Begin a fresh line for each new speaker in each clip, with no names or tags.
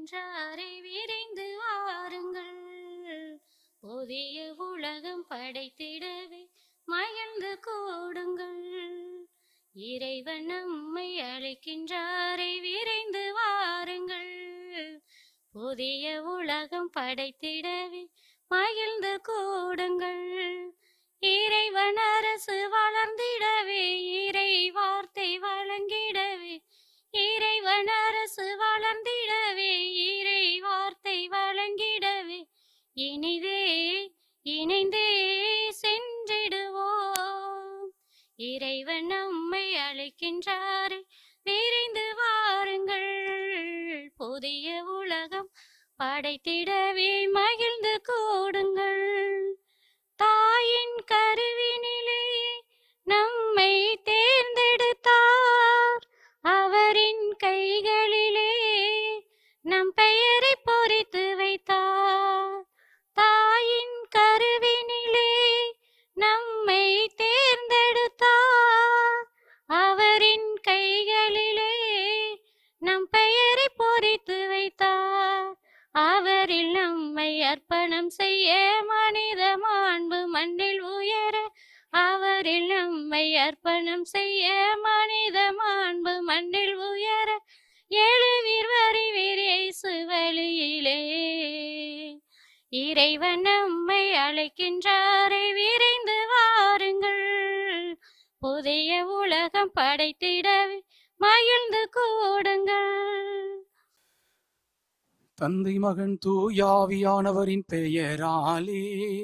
அழைக்கின்றாரை விரைந்து வாருங்கள் புதிய உலகம் படைத்திடவே மகிழ்ந்து கூடுங்கள் இறைவன் நம்மை அழைக்கின்றாரை விரைந்து வாருங்கள் புதிய உலகம் படைத்திடவே மகிழ்ந்து கூடுங்கள் இறைவன் அரசு வளர்ந்திடவே இறை வார்த்தை வழங்கிடவே இறைவன் அரசு வளர்ந்திடவே இறை வார்த்தை வழங்கிடவே இனிதே இணைந்தே சென்றிடுவோம் இறைவன் நம்மை அழைக்கின்றாரே விரைந்து வாருங்கள் புதிய உலகம் படைத்திடவே மகிழ்ந்து கூடுங்கள் தாயின் கருவினிலே நம்மை தேர்ந்தெடுத்தார் அவரின் கைகளிலே நம் பெயரை பொறித்து வைத்தார் தாயின் கருவினிலே நம்மை தேர்ந்தெடுத்தார் அவரின் கைகளிலே நம் பெயரை பொறித்து வைத்தார் அவரில் நம்மை அர்ப்பணம் செய்ய மனித மாண்பு மண்ணில் உயர அவரில் நம்மை அர்ப்பணம் செய்ய மனித மாண்பு மண்ணில் உயர எழுவீர் வருவீர் இயேசு வழியிலே இறைவன் நம்மை அழைக்கின்றாரை விரைந்து வாருங்கள் புதிய உலகம் படைத்திடவே மகிழ்ந்து கூடுங்கள்
தந்தை மகன் தூயாவியானவரின் பெயராலே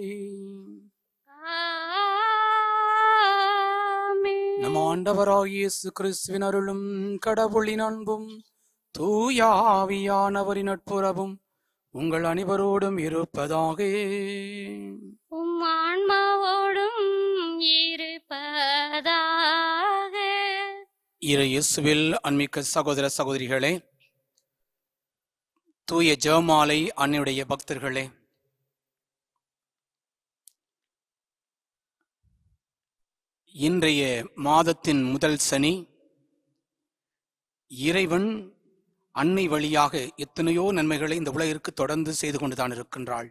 ஆமென்.
நம் ஆண்டவராகிய இயேசு கிறிஸ்துவின் அருளும் கடவுளின் அன்பும் தூயாவியானவரின் நட்புறவும் உங்கள் அனைவரோடும் இருப்பதாக
உம் ஆன்மாவோடும் இருப்பதாக
இறை இயேசுவில் அன்மிக்க சகோதர சகோதரிகளே தூய ஜெபமாலை அன்னையுடைய பக்தர்களே இன்றைய மாதத்தின் முதல் சனி இறைவன் அன்னை வழியாக எத்தனையோ நன்மைகளை இந்த உலகிற்கு தொடர்ந்து செய்து கொண்டுதான் இருக்கின்றாள்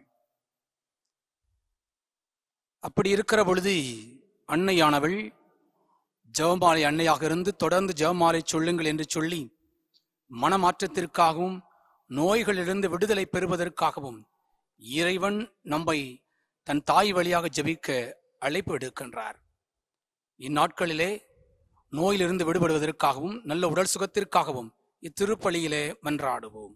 அப்படி இருக்கிற பொழுது அன்னையானவள் ஜெபமாலை அன்னையாக இருந்து தொடர்ந்து ஜெபமாலை சொல்லுங்கள் என்று சொல்லி மனமாற்றத்திற்காகவும் நோய்களிலிருந்து விடுதலை பெறுவதற்காகவும் இறைவன் நம்மை தன் தாய் வழியாக ஜெபிக்க அழைப்பு எடுக்கின்றார் இந்நாட்களிலே நோயிலிருந்து விடுபடுவதற்காகவும் நல்ல உடல் சுகத்திற்காகவும் இத்திருப்பலியிலே மன்றாடுவோம்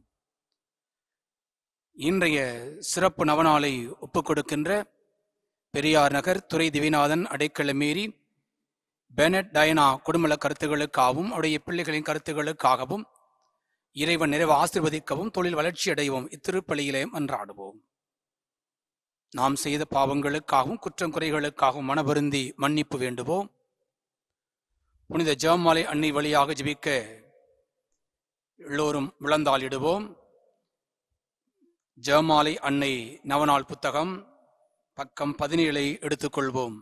இன்றைய சிறப்பு நவநாளை ஒப்புக் கொடுக்கின்ற பெரியார் நகர் துறை திவிநாதன் அடைக்கல மீறி பெனட் டயனா குடும்பல கருத்துகளுக்காகவும் அவருடைய பிள்ளைகளின் கருத்துகளுக்காகவும் இறைவன் நிறைவு ஆசிர்வதிக்கவும் தொழில் வளர்ச்சி அடையவும் இத்திருப்பலியிலே மன்றாடுவோம் நாம் செய்த பாவங்களுக்காகவும் குற்றம் குறைகளுக்காகவும் மனவருந்தி மன்னிப்பு வேண்டுவோம் புனித ஜெபமாலை அன்னை வழியாக ஜெபிக்க எல்லோரும் விளந்தாளிடுவோம் ஜெபமாலை அன்னை நவநாள் புத்தகம் பக்கம் பதினேழை எடுத்துக்கொள்வோம்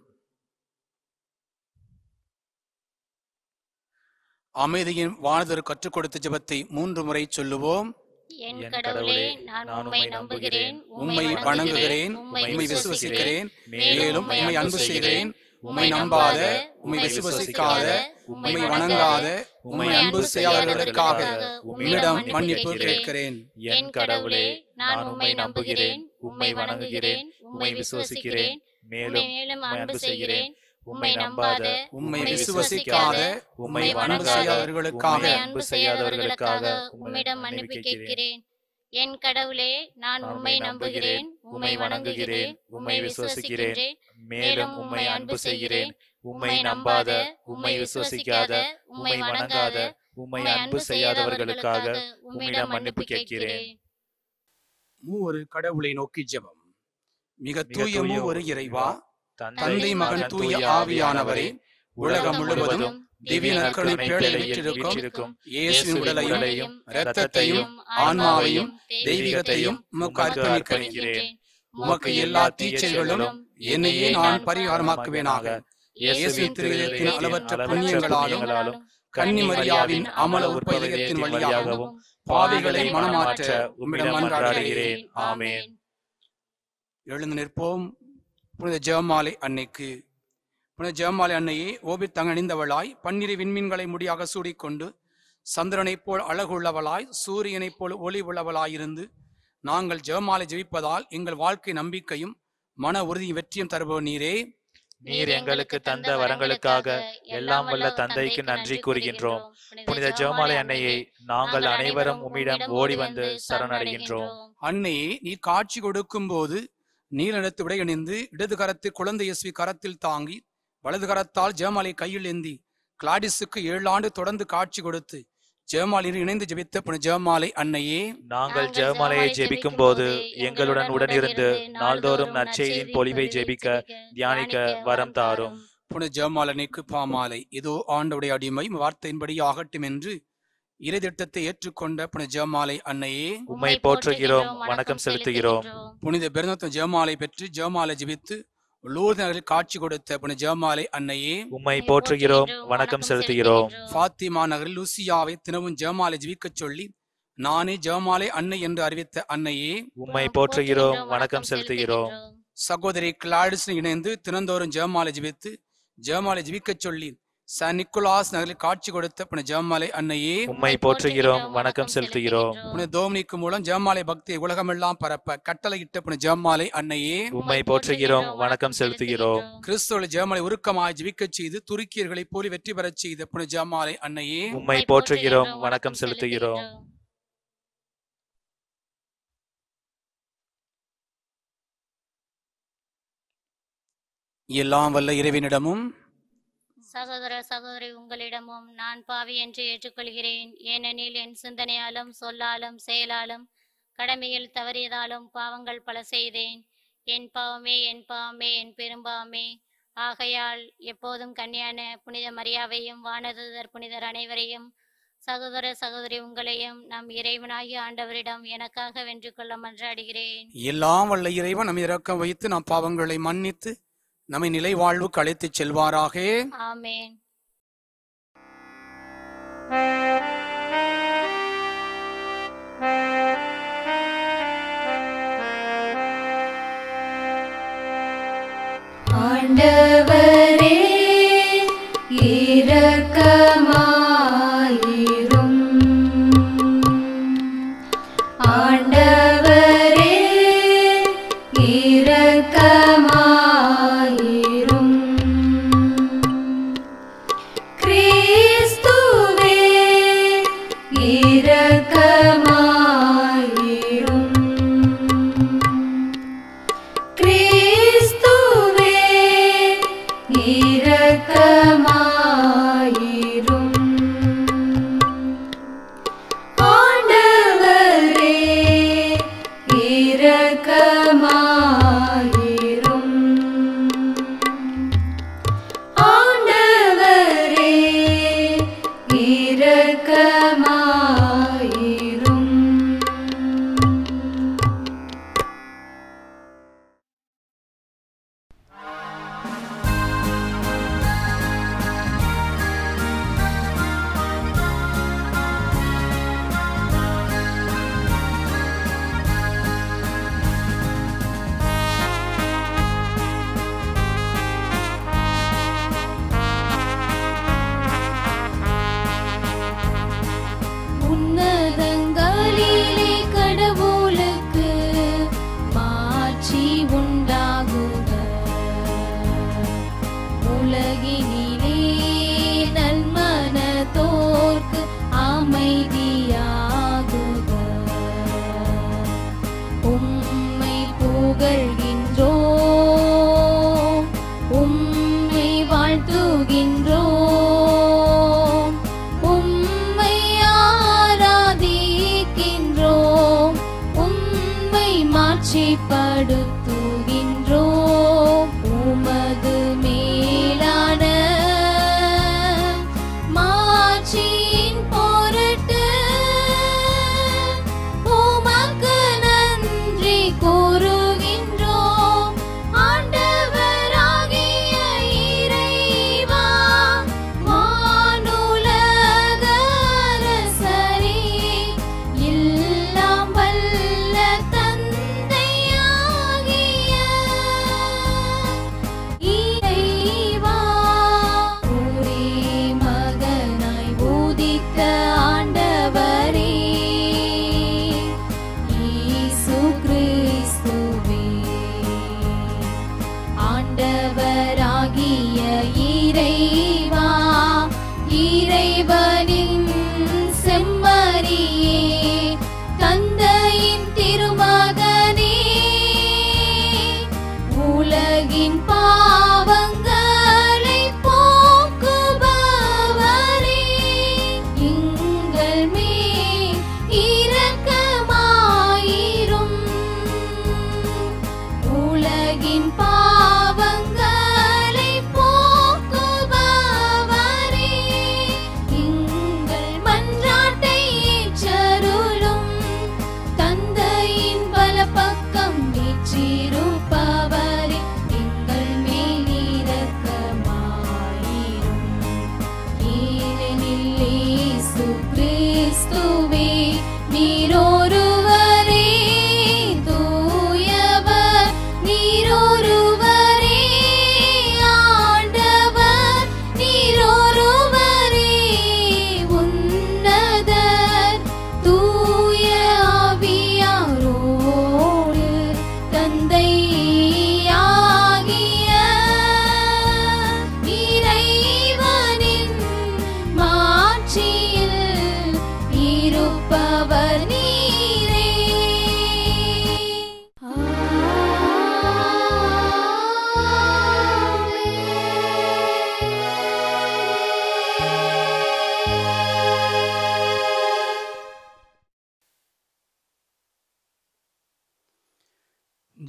அமைதியின் வாழ்தர் கற்றுக் கொடுத்த ஜெபத்தை மூன்று முறை சொல்லுவோம்
என் கடவுளே நான் உம்மை நம்புகிறேன்
உம்மை வணங்குகிறேன் உம்மை விசுவசிக்கிறேன் மேலும் உம்மை அன்பு செய்கிறேன் உம்மை நம்பாத உம்மை விசுவசிக்காத உம்மை வணங்காத உம்மை அன்பு செய்யாதவர்களுக்காக உம்மிடம் மன்னிப்பு கேட்கிறேன்
என் கடவுளே நான் உம்மை நம்புகிறேன் உம்மை வணங்குகிறேன் உம்மை விசுவசிக்கிறேன் மேலும்
மேலும்
உம்மை
அன்பு செய்கிறேன் உம்மை நம்பாத
உம்மை விசுவசிக்காத உம்மை அன்பு செய்யாதவர்களுக்காக
உம்மை அன்பு செய்யாதவர்களுக்காக உம்மிடம் மன்னிப்பு கேட்கிறேன் என் கடவுளே நான் உம்மை நம்புகிறேன் உம்மை வணங்குகிறேன் உம்மை விசுவசிக்கிறேன்
மேலும் உம்மை அன்பு செய்கிறேன் உம்மை நம்பாத உம்மை விசுவசிக்காத உம்மை வணங்காத உம்மை அன்பு செய்யாதவர்களுக்காக உம்மிடம் மன்னிப்பு கேட்கிறேன்
மூவரு கடவுளை நோக்கி ஜெபம் மிக
மிக
தூய
தூய
மூவரு இறைவா
தந்தை
தந்தை மகன் தூய ஆவியானவரே உலகம் முழுவதும் திவ்ய நற்கருணை பேழை வீற்றிருக்கும் இயேசுவின் உடலையும் இரத்தத்தையும் ஆன்மாவையும் தெய்வீகத்தையும் உமக்கு அர்ப்பணிக்கிறேன் உமக்கு எல்லா தீச்சைகளும் என்னையே நான் பரிகாரமாக்குவேனாக இயேசு திருவிதத்தின் அளவற்ற புண்ணியங்களாலும் கன்னிமரியாவின் அமல உற்பதயத்தின் வழியாகவும் பாவிகளை மனமாற்ற உம்மிடம் மன்றாடுகிறேன் ஆமென் எழுந்து நிற்போம் புனித ஜெபமாலை அன்னைக்கு புனித ஜெபமாலை அன்னையே ஓபி தங்கணிந்தவளாய் பன்னிரு விண்மீன்களை முடியாக சூடிக்கொண்டு சந்திரனைப் போல் அழகுள்ளவளாய் சூரியனைப் போல் ஒளி உள்ளவளாயிருந்து நாங்கள் ஜெபமாலை ஜெபிப்பதால் எங்கள் வாழ்க்கை நம்பிக்கையும் மன உறுதியும் வெற்றியும் தருபவர் நீரே
நீர் எங்களுக்கு தந்த வரங்களுக்காக எல்லாம் வல்ல தந்தைக்கு நன்றி கூறுகின்றோம் புனித ஜெபமாலை அன்னையை நாங்கள் அனைவரும் உம்மிடம் ஓடி வந்து சரணடைகின்றோம்
அன்னையே நீ காட்சி கொடுக்கும் போது நீலநிறத்து விடையணிந்து இடது கரத்து குழந்தை இயேசுவை கரத்தில் தாங்கி வலது கரத்தால் ஜெயமாலை கையில் ஏந்தி கிளாடிஸுக்கு ஏழு ஆண்டு தொடர்ந்து காட்சி கொடுத்து ஜெயமாலையில் இணைந்து ஜெபித்த புனித ஜெயமாலை அன்னையே
நாங்கள் ஜெபமாலையை ஜெபிக்கும் போது எங்களுடன் உடனிருந்து நாள்தோறும் நற்செய்தியின் பொலிவை ஜெபிக்க தியானிக்க வரம் தாரும்
புனித ஜெயமாலனைக்கு பாமாலை இதோ ஆண்டவுடைய அடிமை உம் வார்த்தையின்படி ஆகட்டும் என்று இறைதிட்டத்தை ஏற்றுக்கொண்ட புனித ஜெயமாலை அன்னையே
உம்மை போற்றுகிறோம் வணக்கம் செலுத்துகிறோம்
புனித பெருந்தத்த ஜெயமாலை பெற்று ஜெயமாலை ஜெபித்து லூர்து நகரில் காட்சி கொடுத்த புனித ஜெயமாலை அன்னையே
உம்மை போற்றுகிறோம் வணக்கம் செலுத்துகிறோம்
ஃபாத்திமா நகரில் லூசியாவை தினமும் ஜெயமாலை ஜெபிக்கச் சொல்லி நானே ஜெயமாலை அன்னை என்று அறிவித்த அன்னையே
உம்மை போற்றுகிறோம் வணக்கம் செலுத்துகிறோம்
சகோதரி கிளாடிஸ் இணைந்து தினந்தோறும் ஜெயமாலை ஜெபித்து ஜெயமாலை ஜெபிக்கச் சொல்லி சான் நிக்கோலாஸ் நகரில் காட்சி கொடுத்த புனித ஜெயமாலை அன்னையே
உம்மை போற்றுகிறோம் வணக்கம் செலுத்துகிறோம்
புனித தோம்னிக்கு மூலம் ஜெயமாலை பக்தியை உலகமெல்லாம் பரப்ப கட்டளையிட்ட புனித ஜெயமாலை அன்னையே
உம்மை போற்றுகிறோம் வணக்கம் செலுத்துகிறோம்
கிறிஸ்துவ ஜெயமாலை உருக்கமாய் ஜெபிக்கச் செய்து துருக்கியர்களை போலி வெற்றி பெறச் செய்த புனித ஜெயமாலை அன்னையே
உம்மை போற்றுகிறோம் வணக்கம் செலுத்துகிறோம்
எல்லாம் வல்ல இறைவனிடமும்
சகோதர சகோதரி உங்களிடமும் நான் பாவி என்று ஏற்றுக்கொள்கிறேன் ஏனெனில் என் சிந்தனையாலும் சொல்லாலும் செயலாலும் கடமையில் தவறியதாலும் பாவங்கள் பல செய்தேன் என் பாவமே என் பாவமே என் பெரும்பாவமே ஆகையால் எப்போதும் கன்னியான புனித மரியாவையும் வானதுதர் புனிதர் அனைவரையும் சகோதர சகோதரி உங்களையும் நம் இறைவனாகிய ஆண்டவரிடம் எனக்காக வென்று கொள்ள மன்றாடுகிறேன்
எல்லாம் வல்ல இறைவன் நம்மை இரக்கம் வைத்து நம் பாவங்களை மன்னித்து நம்மை நிலை வாழ்வுக்கு அழைத்துச் செல்வாராக
ஆமேன்
ஆண்டவரே இரக்கமாயிரும் ஆண்டவரே இரக்கமாயிரும் கிறிஸ்துவே இரக்கமாயிரும் கிறிஸ்துவே இரக்கமாயிரும் ஆண்டவரே இரக்கமாயிரும் ஆண்டவரே இரக்கமாயிரும் உன்னதங்களிலே கடவுளுக்கு மாட்சி உண்டாகுக உலகினிலே நன்மனதோர்க்கு அமைதியாகுக உம்மை புகழ்கின்றோம் உம்மை வாழ்த்துகின்றோம் உம்மை ஆராதிக்கின்றோம் உம்மை மாட்சிப்படுத்துகின்றோம் உமது மேலான மாட்சியின் பொருட்டு உமக்கு நன்றி கூறுகின்றோம் ஆண்டவராகிய இறைவா வானுலக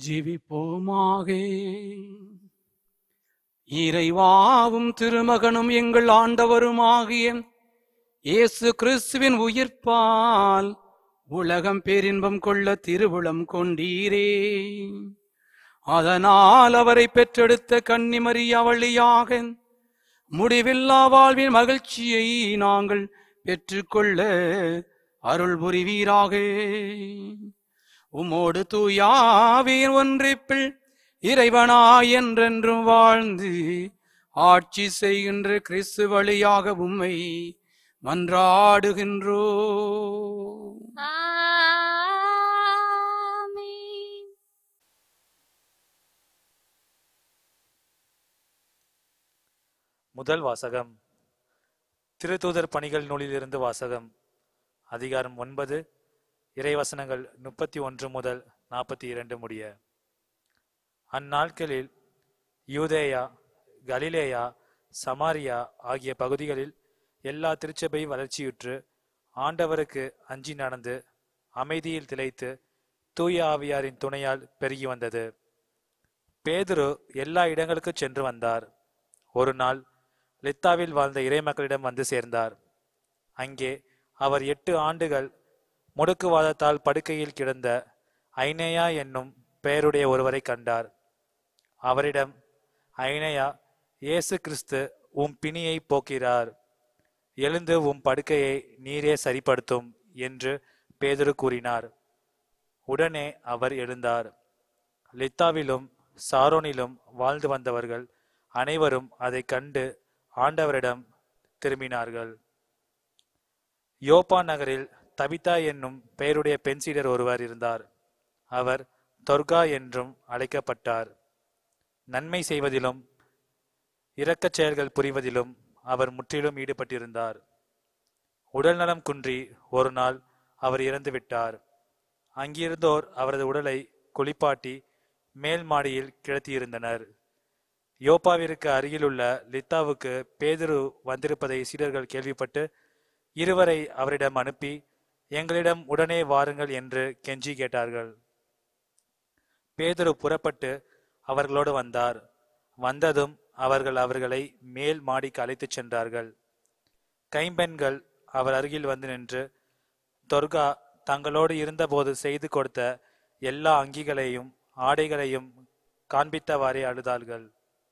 ஜீவிப்போமாக இறைவாவும் திருமகனும் எங்கள் ஆண்டவருமாகிய இயேசு கிறிஸ்துவின் உயிர்ப்பால் உலகம் பேரின்பம் கொள்ள திருவுளம் கொண்டீரே அதனால் அவரை பெற்றெடுத்த கன்னிமரியா வழியாக முடிவில்லா வாழ்வின் மகிழ்ச்சியை நாங்கள் பெற்றுக்கொள்ள அருள் புரிவீராக உமோடு தூயாவின் ஒன்றிப்பில் இறைவனாய் என்றென்றும் வாழ்ந்து ஆட்சி செய்கின்ற கிறிஸ்து வழியாக உம்மை மன்றாடுகின்றோ
ஆமென்.
முதல் வாசகம் திருத்தூதர் பணிகள் நூலிலிருந்து வாசகம் அதிகாரம் ஒன்பது இறைவசனங்கள் முப்பத்தி ஒன்று முதல் நாற்பத்தி இரண்டு முடிய அந்நாட்களில் யூதேயா கலிலேயா சமாரியா ஆகிய பகுதிகளில் எல்லா திருச்சபை வளர்ச்சியுற்று ஆண்டவருக்கு அஞ்சி நடந்து அமைதியில் திளைத்து தூய ஆவியாரின் துணையால் பெருகி வந்தது பேதுரு எல்லா இடங்களுக்கு சென்று வந்தார் ஒரு நாள் லித்தாவில் வாழ்ந்த இறைமக்களிடம் வந்து சேர்ந்தார் அங்கே அவர் எட்டு ஆண்டுகள் முடுக்குவாதத்தால் படுக்கையில் கிடந்த ஐனேயா என்னும் பெயருடைய ஒருவரை கண்டார் அவரிடம் ஐனேயா இயேசு கிறிஸ்து உம் பிணியை போக்கிறார் எழுந்து உம் படுக்கையை நீரே சரிப்படுத்தும் என்று பேதுரு கூறினார் உடனே அவர் எழுந்தார் லித்தாவிலும் சாரோனிலும் வாழ்ந்து வந்தவர்கள் அனைவரும் அதைக் கண்டு ஆண்டவரிடம் திரும்பினார்கள் யோப்பா நகரில் தபிதா என்னும் பெயருடைய பெண் சீடர் ஒருவர் இருந்தார் அவர் தொர்கா என்றும் அழைக்கப்பட்டார் நன்மை செய்வதிலும் இரக்கச் செயல்கள் புரிவதிலும் அவர் முற்றிலும் ஈடுபட்டிருந்தார் உடல்நலம் குன்றி ஒரு நாள் அவர் இறந்துவிட்டார் அங்கிருந்தோர் அவரது உடலை குளிப்பாட்டி மேல் மாடியில் கிடத்தியிருந்தனர் யோப்பாவிற்கு அருகிலுள்ள லித்தாவுக்கு பேதுரு வந்திருப்பதை சீடர்கள் கேள்விப்பட்டு இருவரை அவரிடம் அனுப்பி எங்களிடம் உடனே வாருங்கள் என்று கெஞ்சி கேட்டார்கள் பேதுரு புறப்பட்டு அவர்களோடு வந்தார் வந்ததும் அவர்கள் அவர்களை மேல் மாடிக்கு அழைத்துச் சென்றார்கள் கைம்பெண்கள் அவர் அருகில் வந்து நின்று தொர்கா தங்களோடு இருந்தபோது செய்து கொடுத்த எல்லா அங்கிகளையும் ஆடைகளையும் காண்பித்தவாறே அழுதார்கள்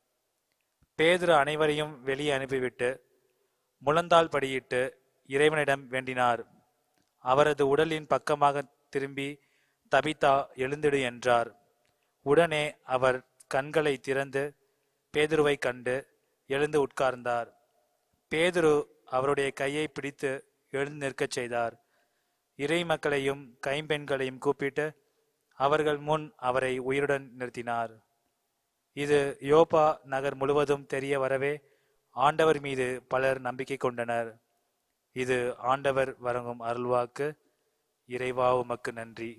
பேதுரு அனைவரையும் வெளியே அனுப்பிவிட்டு முழந்தாள் படியிட்டு இறைவனிடம் வேண்டினார் அவரது உடலின் பக்கமாக திரும்பி தபிதா எழுந்திடு என்றார் உடனே அவர் கண்களை திறந்து பேதுருவை கண்டு எழுந்து உட்கார்ந்தார் பேதுரு அவருடைய கையை பிடித்து எழுந்து நிற்கச் செய்தார் இறை மக்களையும் கைம்பெண்களையும் கூப்பிட்டு அவர்கள் முன் அவரை உயிருடன் நிறுத்தினார் இது யோப்பா நகர் முழுவதும் தெரிய வரவே ஆண்டவர் மீது பலர் நம்பிக்கை கொண்டனர் இது ஆண்டவர் வழங்கும் அருள்வாக்கு இறைவா உமக்கு நன்றி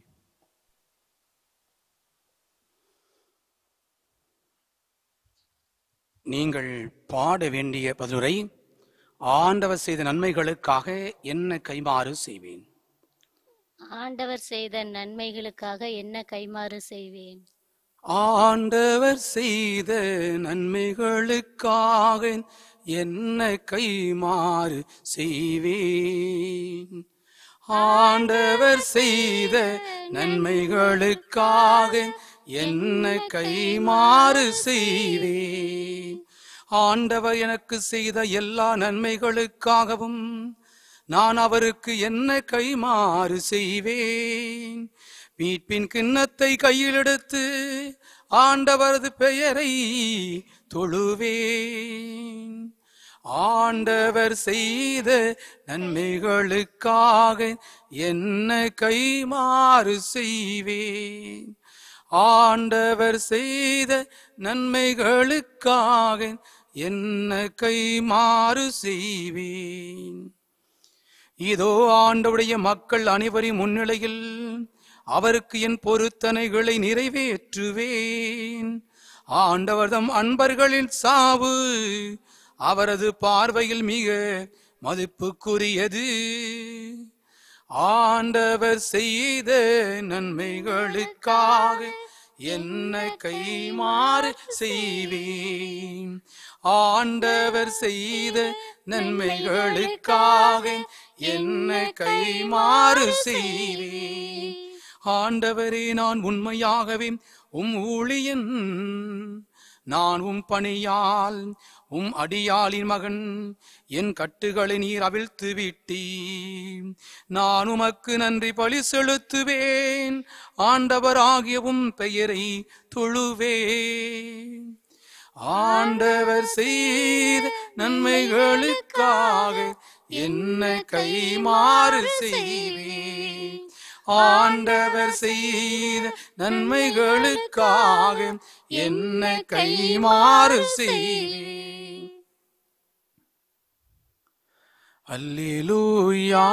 நீங்கள் பாட வேண்டிய பதிலுரை ஆண்டவர் செய்த நன்மைகளுக்காக என்ன கைமாறு செய்வேன்
ஆண்டவர் செய்த நன்மைகளுக்காக என்ன கைமாறு செய்வேன்
ஆண்டவர் செய்த நன்மைகளுக்காக என்ன கைமாறு செய்வேன் ஆண்டவர் செய்த நன்மைகளுக்காக என்ன கைமாறு செய்வேன் ஆண்டவர் எனக்கு செய்த எல்லா நன்மைகளுக்காகவும் நான் அவருக்கு என்ன கைமாறு செய்வேன் மீட்பின் கிண்ணத்தை கையில் எடுத்து ஆண்டவரது பெயரை தொழுவேன் ஆண்டவர் செய்த நன்மைகளுக்காக என்ன கைமாறு செய்வேன் ஆண்டவர் செய்த நன்மைகளுக்காக என்ன கைமாறு செய்வேன் இதோ ஆண்டவுடைய மக்கள் அனைவரின் முன்னிலையில் அவருக்கு என் பொருத்தனைகளை நிறைவேற்றுவேன் ஆண்டவர்தம் அன்பர்களின் சாவு அவரது பார்வையில் மிக மதிப்புக்குரியது ஆண்டவர் செய்த நன்மைகளுக்காக என்ன கைமாறு செய்வேன் ஆண்டவர் செய்த நன்மைகளுக்காக என்ன கைமாறு செய்வேன் ஆண்டவரே நான் உண்மையாகவே உம் ஊழியன் நான் உம் பணியால் உம் அடியாளின் மகன் என் கட்டுகளை நீர் அவிழ்த்து விட்டீ நான் உமக்கு நன்றி பலி செலுத்துவேன் ஆண்டவராகிய உம் பெயரை தொழுவேன் ஆண்டவர் செய்த நன்மைகளுக்காக என்ன கைமாறு செய்வேன் ஆண்டவர் செய்த நன்மைகளுக்காக என்ன கைமாறு செய்வேன் அல்லேலூயா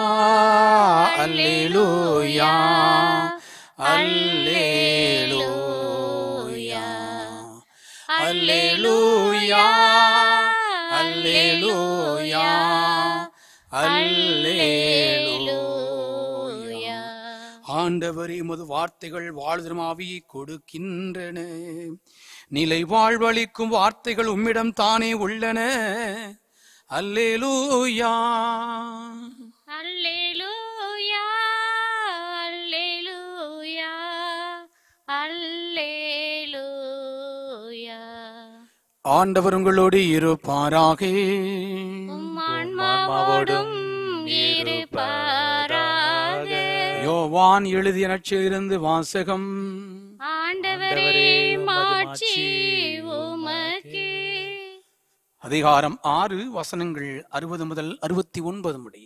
அல்லேலூயா அல்லேலூயா அல்லேலூயா அல்லேலூயா அல்லேலூயா ஆண்டவரே உமது வார்த்தைகள் வாழ்தமாவியை கொடுக்கின்றன நிலை வாழ்வளிக்கும் வார்த்தைகள் உம்மிடம் தானே உள்ளன அல்லேலூயா
அல்லேலூயா அல்லேலூயா அல்லேலூயா
ஆண்டவர் உங்களோடு இருப்பாராக
உம் ஆன்மாவோடும் இருப்பாராக
யோவான் எழுதிய நட்சிலிருந்து வாசகம்
ஆண்டவரே மாட்சி உமக்கே
அதிகாரம் ஆறு வசனங்கள் அறுபது முதல் அறுபத்தி ஒன்பது முடிய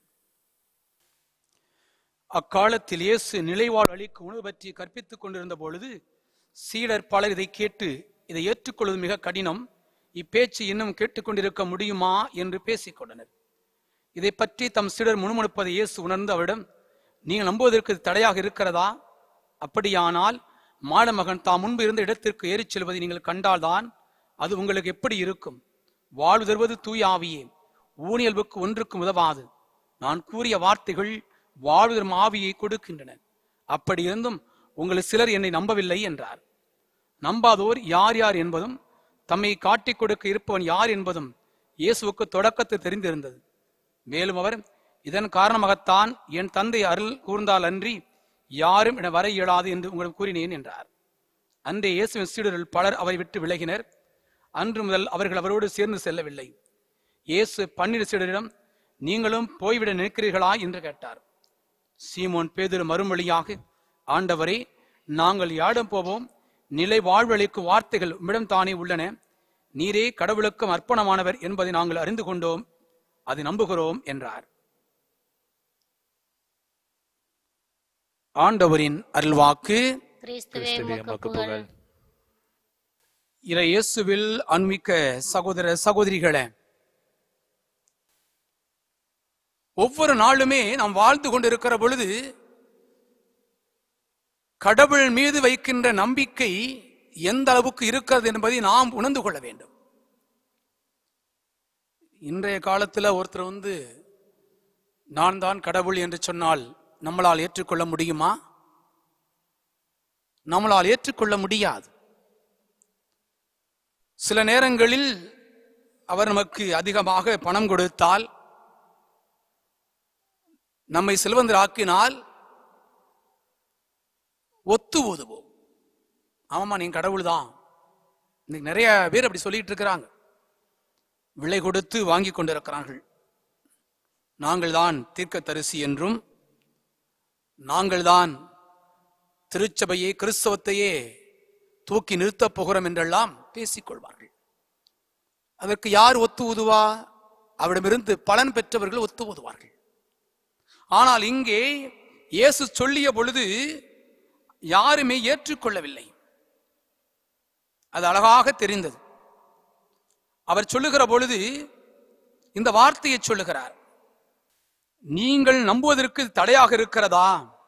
அக்காலத்தில் இயேசு நிலைவாழ் அளிக்கும் உணவு பற்றி கற்பித்துக் கொண்டிருந்த பொழுது சீடர் பலர் இதை கேட்டு இதை ஏற்றுக்கொள்வது மிக கடினம் இப்பேச்சு இன்னும் கேட்டுக்கொண்டிருக்க முடியுமா என்று பேசிக் கொண்டனர் இதை பற்றி தம் சீடர் முணுமுணுப்பதை இயேசு உணர்ந்து அவரிடம் நீங்கள் நம்புவதற்கு இது தடையாக இருக்கிறதா அப்படியானால் மாடமகன் தாம் முன்பு இருந்த இடத்திற்கு ஏறிச் செல்வதை நீங்கள் கண்டால்தான் அது உங்களுக்கு எப்படி இருக்கும் வாழ்வு தருவது தூய ஆவியே ஊனியல்புக்கு ஒன்றுக்கும் உதவாது நான் கூறிய வார்த்தைகள் வாழ்வு தரும் ஆவியை கொடுக்கின்றன அப்படி இருந்தும் உங்களில் சிலர் என்னை நம்பவில்லை என்றார் நம்பாதோர் யார் யார் என்பதும் தம்மை காட்டிக் கொடுக்க இருப்பவன் யார் என்பதும் இயேசுவுக்கு தொடக்கத்தில் தெரிந்திருந்தது மேலும் அவர் இதன் காரணமாகத்தான் என் தந்தை அருள் கூர்ந்தால் அன்றி யாரும் என வர இயலாது என்று உங்களுக்கு கூறினேன் என்றார் அன்றே இயேசுவின் சீடர்கள் பலர் அவரை விட்டு விலகினர் அன்று முதல் அவர்கள் அவரோடு சேர்ந்து செல்லவில்லை இயேசு பன்னிரு சீடரிடம் நீங்களும் போய்விட நினைக்கிறீர்களா என்று கேட்டார் சீமோன் பேதுரு மறுமொழியாக ஆண்டவரே நாங்கள் யாடம் போவோம் நிலை வாழ்வளிக்கும் வார்த்தைகள் உம்மிடம் தானே உள்ளன நீரே கடவுளுக்கும் அர்ப்பணமானவர் என்பதை நாங்கள் அறிந்து கொண்டோம் அதை நம்புகிறோம் என்றார் ஆண்டவரின் அருள்வாக்கு
கிறிஸ்துவே
கிறிஸ்துவே
உமக்கு
உமக்கு
புகழ்
புகழ்
இறை இயேசுவில் அன்மிக்க சகோதர சகோதரிகளே ஒவ்வொரு நாளுமே நாம் வாழ்ந்து கொண்டிருக்கிற பொழுது கடவுள் மீது வைக்கின்ற நம்பிக்கை எந்த அளவுக்கு இருக்கிறது என்பதை நாம் உணர்ந்து கொள்ள வேண்டும் இன்றைய காலத்துல ஒருத்தர் வந்து நான் தான் கடவுள் என்று சொன்னால் நம்மளால் ஏற்றுக்கொள்ள முடியுமா நம்மளால் ஏற்றுக்கொள்ள முடியாது சில நேரங்களில் அவர் நமக்கு அதிகமாக பணம் கொடுத்தால் நம்மை செல்வந்தராக்கினால் ஒத்து ஊதுவோம் ஆமாமா நீங்க கடவுள் தான் இன்னைக்கு நிறைய பேர் அப்படி சொல்லிட்டு இருக்கிறாங்க விலை கொடுத்து வாங்கி கொண்டிருக்கிறார்கள் நாங்கள் தான் தீர்க்கதரிசி என்றும் நாங்கள் தான் திருச்சபையை கிறிஸ்தவத்தையே தூக்கி நிறுத்தப் போகிறோம் என்றெல்லாம் பேசிக் கொள்வார்கள் அதற்கு யார் ஒத்து ஊதுவா அவரிடமிருந்து பலன் பெற்றவர்கள் ஒத்து ஊதுவார்கள் ஆனால் இங்கே இயேசு சொல்லிய பொழுது யாருமே ஏற்றுக்கொள்ளவில்லை அது அழகாக தெரிந்தது அவர் சொல்லுகிற பொழுது இந்த வார்த்தையை சொல்லுகிறார் நீங்கள் நம்புவதற்கு தடையாக இருக்கிறதா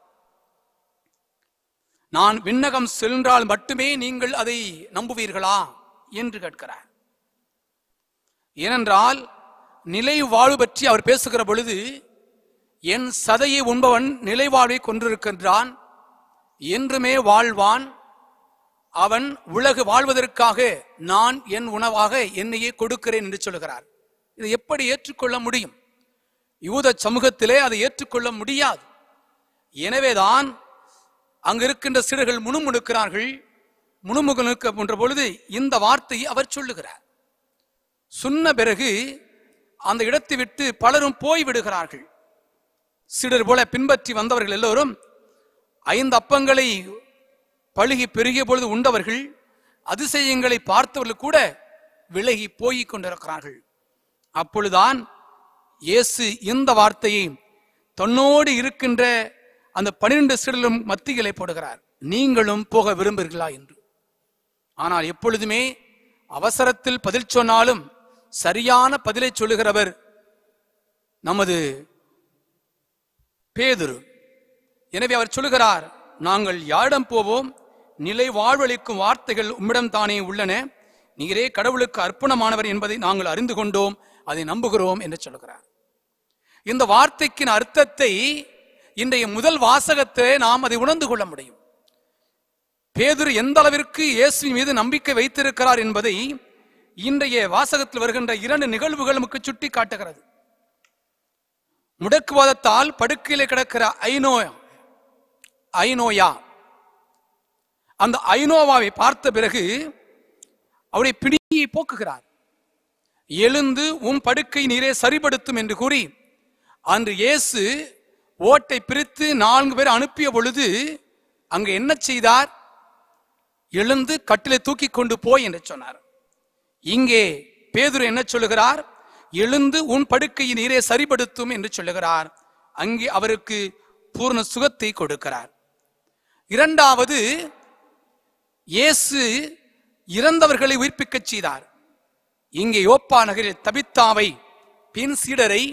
நான் விண்ணகம் சென்றால் மட்டுமே நீங்கள் அதை நம்புவீர்களா என்று கேட்கிறார் ஏனென்றால் நிலை வாழ்வு பற்றி அவர் பேசுகிற பொழுது என் சதையை உண்பவன் நிலை வாழ்வை கொண்டிருக்கின்றான் என்றுமே வாழ்வான் அவன் உலகு வாழ்வதற்காக நான் என் உணவாக என்னையே கொடுக்கிறேன் என்று சொல்கிறார் இதை எப்படி ஏற்றுக்கொள்ள முடியும் யூத சமூகத்திலே அதை ஏற்றுக்கொள்ள முடியாது எனவேதான் அங்க இருக்கின்ற சிறுகள் முணுமுணுக்கிறார்கள் முணுமுணுக்க போன்ற பொழுது இந்த வார்த்தையை அவர் சொல்லுகிறார் சொன்ன பிறகு அந்த இடத்தை விட்டு பலரும் போய் விடுகிறார்கள் சிலர் போல பின்பற்றி வந்தவர்கள் எல்லோரும் ஐந்து அப்பங்களை பழுகி பெருகிய பொழுது உண்டவர்கள் அதிசயங்களை பார்த்தவர்கள் கூட விலகி போய்க் கொண்டிருக்கிறார்கள் அப்பொழுதுதான் இயேசு இந்த வார்த்தையை தன்னோடு இருக்கின்ற அந்த பன்னிரண்டு சிறலும் மத்தியிலே போடுகிறார் நீங்களும் போக விரும்புகிறீர்களா என்று ஆனால் எப்பொழுதுமே அவசரத்தில் பதில் சொன்னாலும் சரியான பதிலை சொல்லுகிறவர் நமது பேதுரு எனவே அவர் சொல்லுகிறார் நாங்கள் யாரிடம் போவோம் நிலை வாழ்வளிக்கும் வார்த்தைகள் உம்மிடம் தானே உள்ளன நீரே கடவுளுக்கு அர்ப்பணமானவர் என்பதை நாங்கள் அறிந்து கொண்டோம் அதை நம்புகிறோம் என்று சொல்லுகிறார் இந்த வார்த்தைக்கின் அர்த்தத்தை இன்றைய முதல் வாசகத்திலே நாம் அதை உணர்ந்து கொள்ள முடியும் பேதுரு எந்த அளவிற்கு இயேசுவின் மீது நம்பிக்கை வைத்திருக்கிறார் என்பதை இன்றைய வாசகத்தில் வருகின்ற இரண்டு நிகழ்வுகள் நமக்கு சுட்டி காட்டுகிறது முடக்குவாதத்தால் படுக்கையிலே கிடக்கிற ஐநோ ஐநோயா அந்த ஐநோவாவை பார்த்த பிறகு அவருடைய பிடியை போக்குகிறார் எழுந்து உம் படுக்கை நீரே சரிபடுத்தும் என்று கூறி அன்று இயேசு ஓட்டை பிரித்து நான்கு பேர் அனுப்பிய பொழுது அங்கு என்ன செய்தார் எழுந்து கட்டிலை தூக்கி கொண்டு போய் என்று சொன்னார் இங்கே பேதுரு என்ன சொல்லுகிறார் எழுந்து உன் படுக்கையை நீரே சரிபடுத்தும் என்று சொல்லுகிறார் அங்கே அவருக்கு பூர்ண சுகத்தை கொடுக்கிறார் இரண்டாவது இயேசு இறந்தவர்களை உயிர்ப்பிக்கச் செய்தார் இங்கே யோப்பா நகரில் தபித்தாவை பின் சீடரை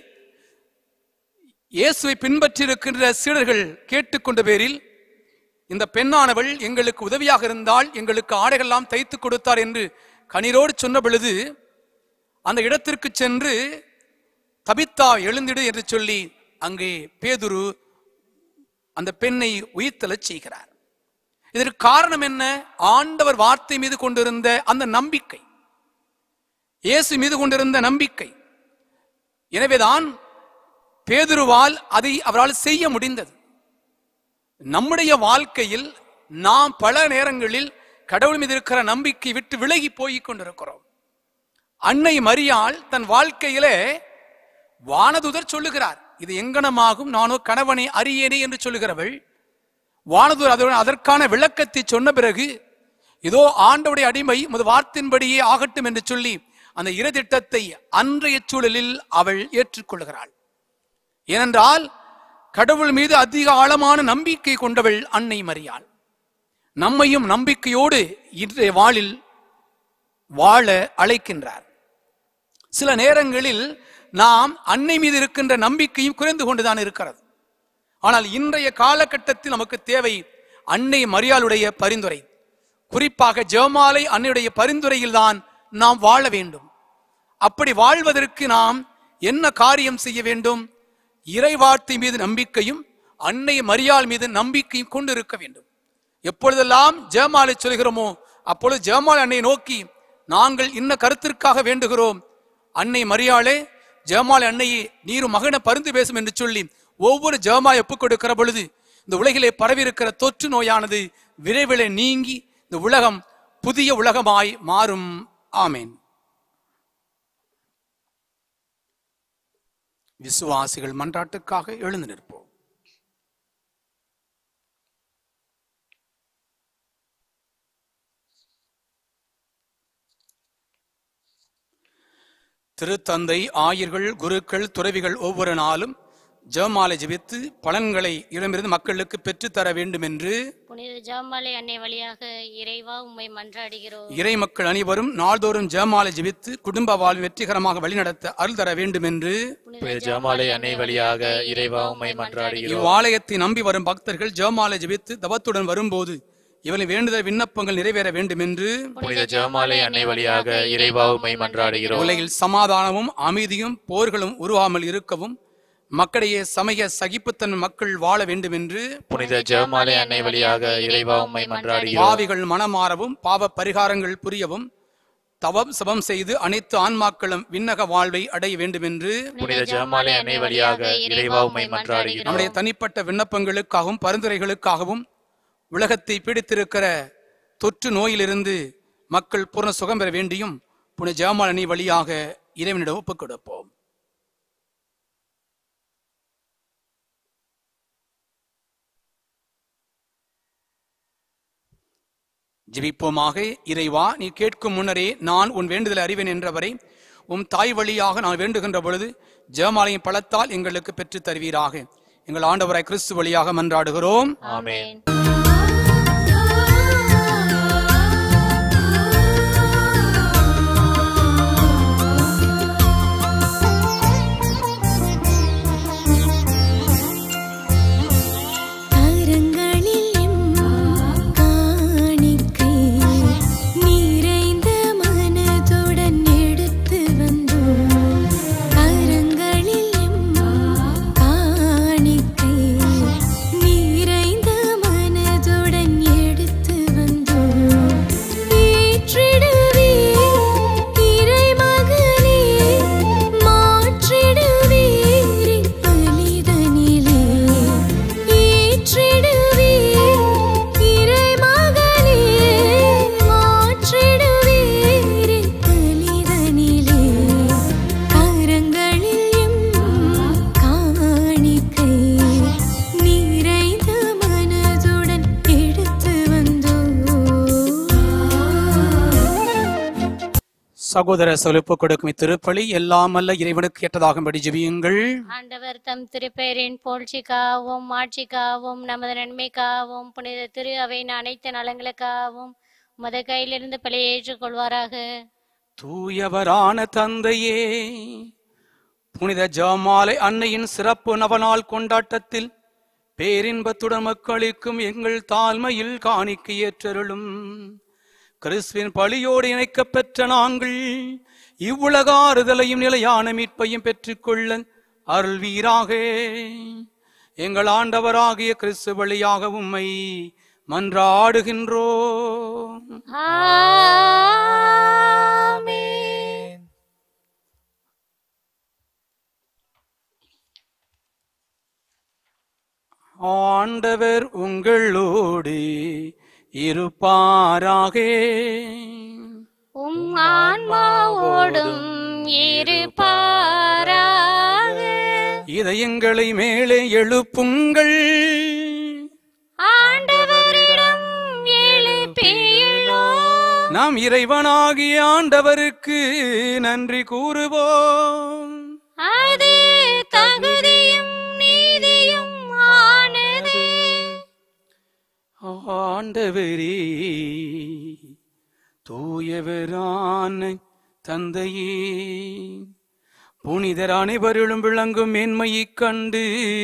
இயேசுவை பின்பற்றியிருக்கின்ற சீடர்கள் கேட்டுக்கொண்ட பேரில் இந்த பெண்ணானவள் எங்களுக்கு உதவியாக இருந்தால் எங்களுக்கு ஆடைகள்லாம் தைத்து கொடுத்தார் என்று கண்ணீரோடு சொன்ன பொழுது அந்த இடத்திற்கு சென்று தபித்தா எழுந்திடு என்று சொல்லி அங்கே பேதுரு அந்த பெண்ணை உயிர்த்தலச் செய்கிறார் இதற்கு காரணம் என்ன ஆண்டவர் வார்த்தை மீது கொண்டிருந்த அந்த நம்பிக்கை இயேசு மீது கொண்டிருந்த நம்பிக்கை எனவேதான் பேதுருவால் அதை அவரால் செய்ய முடிந்தது நம்முடைய வாழ்க்கையில் நாம் பல நேரங்களில் கடவுள் மீது இருக்கிற நம்பிக்கை விட்டு விலகி போய் கொண்டிருக்கிறோம் அன்னை மரியாள் தன் வாழ்க்கையிலே வானதுதர் சொல்லுகிறார் இது எங்கனமாகும் நானோ கணவனை அறியேனே என்று சொல்லுகிறவள் வானதுதர் அதனுடன் அதற்கான விளக்கத்தை சொன்ன பிறகு இதோ ஆண்டவுடைய அடிமை உமது வார்த்தையின்படியே ஆகட்டும் என்று சொல்லி அந்த இரதிட்டத்தை அன்றைய சூழலில் அவள் ஏற்றுக்கொள்கிறாள் ஏனென்றால் கடவுள் மீது அதிக ஆழமான நம்பிக்கை கொண்டவள் அன்னை மரியாள் நம்மையும் நம்பிக்கையோடு இன்றைய வாழில் வாழ அழைக்கின்றார் சில நேரங்களில் நாம் அன்னை மீது இருக்கின்ற நம்பிக்கையும் குறைந்து கொண்டுதான் இருக்கிறது ஆனால் இன்றைய காலகட்டத்தில் நமக்கு தேவை அன்னை மரியாளுடைய பரிந்துரை குறிப்பாக ஜெவமாலை அன்னையுடைய பரிந்துரையில் தான் நாம் வாழ வேண்டும் அப்படி வாழ்வதற்கு நாம் என்ன காரியம் செய்ய வேண்டும் இறைவார்த்தை மீது நம்பிக்கையும் அன்னை மரியாள் மீது நம்பிக்கையும் கொண்டு இருக்க வேண்டும் எப்பொழுதெல்லாம் ஜெயமாலை சொல்கிறோமோ அப்பொழுது ஜெயமாலை அன்னை நோக்கி நாங்கள் இன்ன கருத்திற்காக வேண்டுகிறோம் அன்னை மரியாளே ஜெயமாலை அன்னையே நீரும் மகன பருந்து பேசும் என்று சொல்லி ஒவ்வொரு ஜெயமாய் ஒப்புக் கொடுக்கிற பொழுது இந்த உலகிலே பரவி இருக்கிற தொற்று நோயானது விரைவில் நீங்கி இந்த உலகம் புதிய உலகமாய் மாறும் ஆமேன் விசுவாசிகள் மன்றாட்டுக்காக எழுந்து நிற்போம் திருத்தந்தை ஆயர்கள் குருக்கள் துறவிகள் ஒவ்வொரு நாளும் ஜெபமாலை ஜெபித்து பலன்களை இடமிருந்து மக்களுக்கு பெற்றுத்தர வேண்டும் என்று
புனித ஜாமாலை அன்னை வழியாக இறைவா உம்மை மன்றாடுகிறோம்
இறை மக்கள் அனைவரும் நாள்தோறும் ஜெபமாலை ஜெபித்து குடும்ப வாழ்வு வெற்றிகரமாக வழிநடத்த அருள் தர வேண்டும் என்று
புனித ஜெபமாலை அன்னை வழியாக இறைவா உம்மை மன்றாடுகிறோம்
இவ்வாலயத்தை நம்பி வரும் பக்தர்கள் ஜெபமாலை ஜெபித்து தவத்துடன் வரும்போது இவளின் வேண்டுதல் விண்ணப்பங்கள் நிறைவேற வேண்டும் என்று
புனித ஜெபமாலை அன்னை வழியாக இறைவா உம்மை மன்றாடுகிறோம்
உலகில் சமாதானமும் அமைதியும் போர்களும் உருவாமல் இருக்கவும் மக்களிடையே சமய சகிப்புத்தன்மை மக்கள் வாழ வேண்டும் என்று
புனித ஜெபமாலை அன்னை வழியாக இறைவா உம்மை மன்றாடுகிறோம்
பாவிகள் மனமாறவும் பாவ பரிகாரங்கள் புரியவும் தவம் சபம் செய்து அனைத்து ஆன்மாக்களும் விண்ணக வாழ்வை அடைய வேண்டும் என்று
புனித ஜெபமாலை அன்னை வழியாக இறைவா உம்மை மன்றாடுகிறோம்
நம்முடைய தனிப்பட்ட விண்ணப்பங்களுக்காகவும் பரிந்துரைகளுக்காகவும் உலகத்தை பீடித்திருக்கிற தொற்று நோயிலிருந்து மக்கள் பூர்ண சுகம் பெற வேண்டியும் புனித ஜெயமாலனி வழியாக இறைவனிடம் ஒப்புக் கொடுப்போம் ஜெபிப்போமாக இறைவா நீ கேட்கும் முன்னரே நான் உன் வேண்டுதலை அறிவேன் என்றவரை உம் தாய் வழியாக நான் வேண்டுகின்ற பொழுது ஜெபமாலையின் பலத்தால் எங்களுக்கு பெற்றுத் தருவீராக எங்கள் ஆண்டவராய் கிறிஸ்து வழியாக மன்றாடுகிறோம்
ஆமென்
கரங்களில் எம் காணிக்கை நிறைந்த மனதுடன் எடுத்து வந்தோம் கரங்களில் எம் காணிக்கை நிறைந்த மனதுடன் எடுத்து வந்தோம் ஏற்றிடுவே இறைமகனே மாற்றிடுவீர் பலிதனிலே ஏற்றிடுவே இறைமகனே மாற்றிடுவீர் பலிதனிலே கரங்களில் எம் காணிக்கை நிறைந்த மனதுடன் எடுத்து வந்தோம்
சகோதர சொலுப்பு கொடுக்கும் இத்திருப்பலி எல்லாம் அல்ல இறைவனுக்கு ஏற்றதாகும்படி ஜெபியுங்கள்
ஆண்டவர் தம் திருப்பெயரின் புகழ்ச்சிக்காகவும் மாட்சிக்காகவும் நமது நன்மைக்காகவும் புனித திரு அவையின் அனைத்து நலங்களுக்காகவும் உமது கையிலிருந்து பலியை ஏற்றுக்கொள்வாராக
தூயவரான தந்தையே புனித ஜமாலை அன்னையின் சிறப்பு நவநாள் கொண்டாட்டத்தில் பேரின்பத்துடன் மக்களுக்கும் எங்கள் தாழ்மையில் காணிக்கை ஏற்றருளும் கிறிஸ்துவின் பலியோடு இணைக்கப் பெற்ற நாங்கள் இவ்வுலக ஆறுதலையும் நிலையான மீட்பையும் பெற்றுக்கொள்ள அருள்வீராக எங்கள் ஆண்டவராகிய கிறிஸ்து வழியாக உம்மை மன்றாடுகின்றோம்
ஆமென்.
ஆண்டவர் உங்களோடு இருப்பாராக
உம் ஆன்மாவோடும் இருப்பாராக
இதயங்களை மேலே எழுப்புங்கள்
ஆண்டவரிடம் எழுப்பியுள்ளோம்
நாம் இறைவனாகிய ஆண்டவருக்கு நன்றி கூறுவோம்
அது தகுதியும் நீதியும் ஆனது
ஆண்டவரே தூயவரான தந்தையே புனிதர் அனைவரிலும் விளங்கும் மேன்மையைக் கண்டு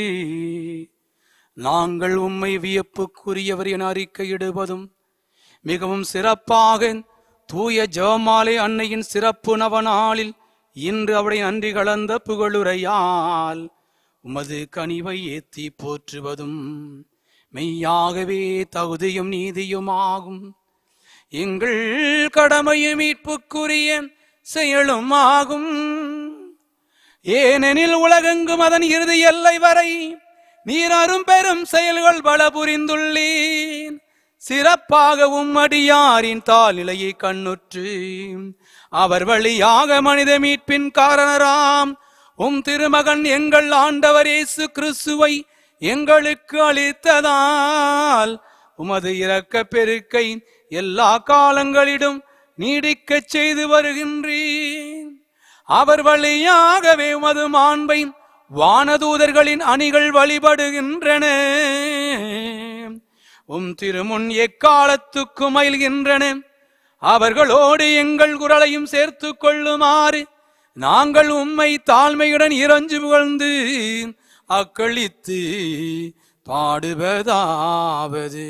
நாங்கள் உம்மை வியப்புக்குரியவர் என அறிக்கையிடுவதும் மிகவும் சிறப்பாக தூய ஜெபமாலை அன்னையின் சிறப்பு நவநாளில் இன்று அவருடைய நன்றி கலந்த புகழுரையால் உமது கனிவை ஏத்தி போற்றுவதும் மெய்யாகவே தகுதியும் நீதியுமாகும் எங்கள் கடமையும் மீட்புக்குரிய செயலும் ஆகும் ஏனெனில் உலகெங்கும் அதன் இறுதி எல்லை வரை நீர் அரும் பெரும் செயல்கள் பல புரிந்துள்ளீர் சிறப்பாக உம்மடியாரின் தாழ்நிலையை கண்ணுற்று அவர் வழியாக மனித மீட்பின் காரணராம் உம் திருமகன் எங்கள் ஆண்டவர் இயேசு கிறிஸ்துவை எங்களுக்கு அளித்ததால் உமது இரக்க பெருக்கை எல்லா காலங்களிலும் நீடிக்கச் செய்து வருகின்றீர் அவர் வழியாகவே உமது மாண்பை வானதூதர்களின் அணிகள் வழிபடுகின்றன உம் திருமுன் எக்காலத்துக்கு மயில்கின்றன அவர்களோடு எங்கள் குரலையும் சேர்த்து கொள்ளுமாறு நாங்கள் உம்மை தாழ்மையுடன் இறஞ்சு புகழ்ந்து அக்களித்து பாடுவதாவது